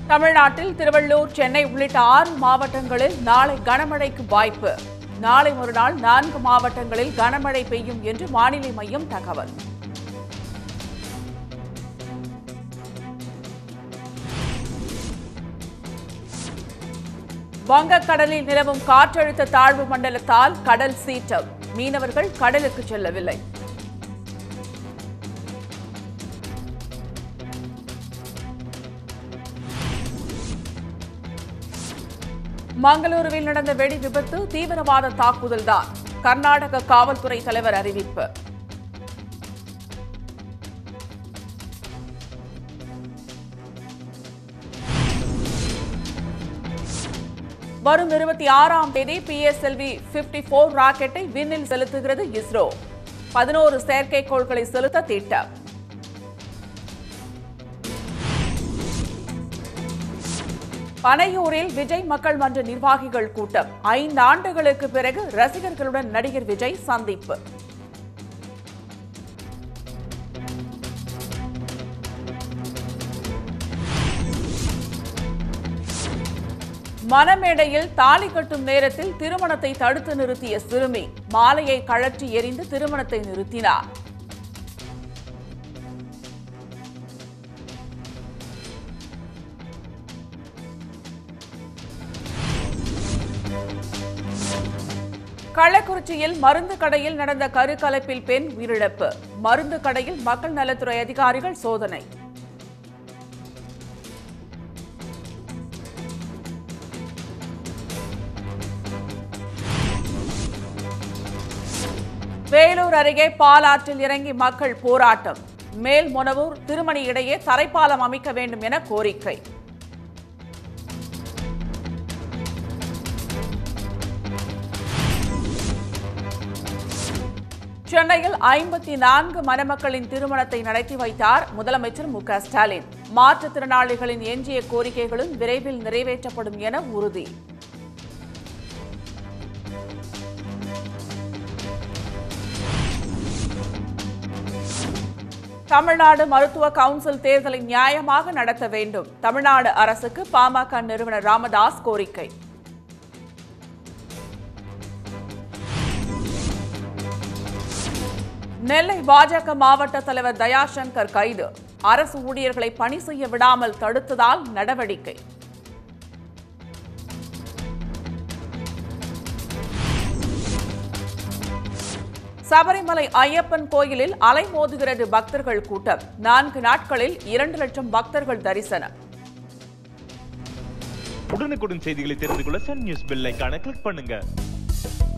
தமிழ்நாட்டில் திருவள்ளூர் சென்னை உள்ளிட்ட ஆறு மாவட்டங்களில் நாளை கனமழைக்கு வாய்ப்பு நாளை மறுநாள் நான்கு மாவட்டங்களில் கனமழை பெய்யும் என்று வானிலை மையம் தகவல் வங்கக்கடலில் நிலவும் காற்றழுத்த தாழ்வு மண்டலத்தால் கடல் சீற்றம் மீனவர்கள் கடலுக்கு செல்லவில்லை மங்களூருவில் நடந்த வெடி விபத்து தீவிரவாத தாக்குதல்தான் கர்நாடக காவல்துறை தலைவர் அறிவிப்பு வரும் இருபத்தி ஆறாம் தேதி பிஎஸ்எல்வி பிப்டி போர் ராக்கெட்டை விண்ணில் செலுத்துகிறது இஸ்ரோ பதினோரு செயற்கைக்கோள்களை செலுத்த திட்டம் பனையூரில் விஜய் மக்கள் மன்ற நிர்வாகிகள் கூட்டம் ஐந்து ஆண்டுகளுக்கு பிறகு ரசிகர்களுடன் நடிகர் விஜய் சந்திப்பு மணமேடையில் தாலி கட்டும் நேரத்தில் திருமணத்தை தடுத்து நிறுத்திய சிறுமி மாலையை கழற்றி எறிந்து திருமணத்தை நிறுத்தினார் கள்ளக்குறிச்சியில் மருந்து கடையில் நடந்த கருக்கலைப்பில் பெண் உயிரிழப்பு மருந்து கடையில் மக்கள் நலத்துறை அதிகாரிகள் சோதனை வேலூர் அருகே பாலாற்றில் இறங்கி மக்கள் போராட்டம் மேல்மொனவூர் திருமணி இடையே தரைப்பாலம் அமைக்க வேண்டும் என கோரிக்கை சென்னையில் ஐம்பத்தி நான்கு மணமக்களின் திருமணத்தை நடத்தி வைத்தார் முதலமைச்சர் மு க ஸ்டாலின் மாற்றுத்திறனாளிகளின் எஞ்சிய கோரிக்கைகளும் விரைவில் நிறைவேற்றப்படும் என உறுதி தமிழ்நாடு மருத்துவ கவுன்சில் தேர்தலை நியாயமாக நடத்த வேண்டும் தமிழ்நாடு அரசுக்கு பாமக நிறுவனர் ராமதாஸ் கோரிக்கை நெல்லை பாஜக மாவட்ட தலைவர் தயாசங்கர் கைது அரசு ஊழியர்களை பணி செய்ய விடாமல் தடுத்ததால் நடவடிக்கை சபரிமலை ஐயப்பன் கோயிலில் அலைமோதுகிறது பக்தர்கள் கூட்டம் நான்கு நாட்களில் இரண்டு லட்சம் பக்தர்கள் தரிசனம் உடனுக்குடன் செய்திகளை தெரிந்து கொள்ள சன் நியூஸ் பெல் ஐகானை கிளிக் பண்ணுங்க